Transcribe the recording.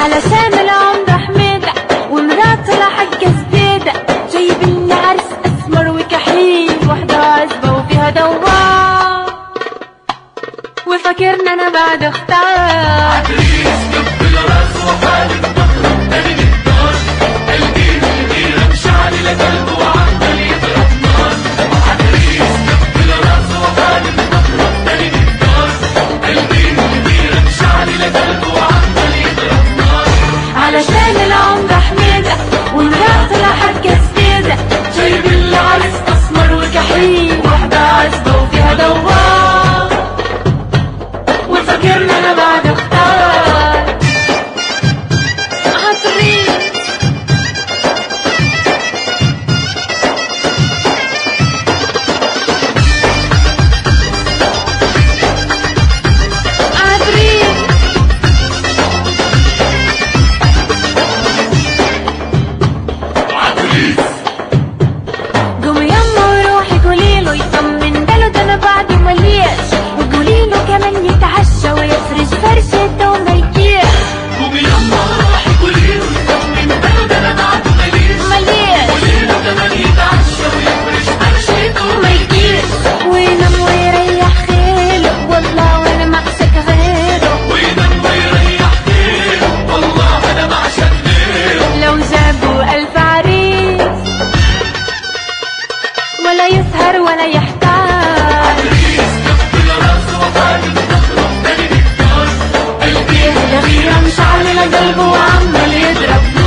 علشان العمر حميدة ومراته لحق زبيدة جايب لنا عرس اسمر وكحيل وحدة عزبة وفيها دوار وفاكرنا انا بعد اختار علشان العمر حميدة ومراته لحق زبيدة جايب لنا عرس اسمر وكحيل وحدة عزبة وفيها دوار وفاكرنا انا بعد اختار عطرين عطرين قومي يما وروحي قوليله يطمن باله ده انا بعد ملياش وقوليله كمان يتعشى ويفرش فرشته وما يجيش قومي يما روحي قوليله يطمن باله ده انا بعده مليش ملياش قوليله كمان يتعشى ويفرش فرشته وما يجيش وينام ويريح خيله والله وانا معسك غيره وينام ويريح غيره والله انا بعشق غيره لو جابوا ألف عريس ولا يسهر ولا يحتاج عريس كف راسه وطالب نخرج تاني نختار قلبي يهدى غيرة مش عاملة قلبه وعمال يضرب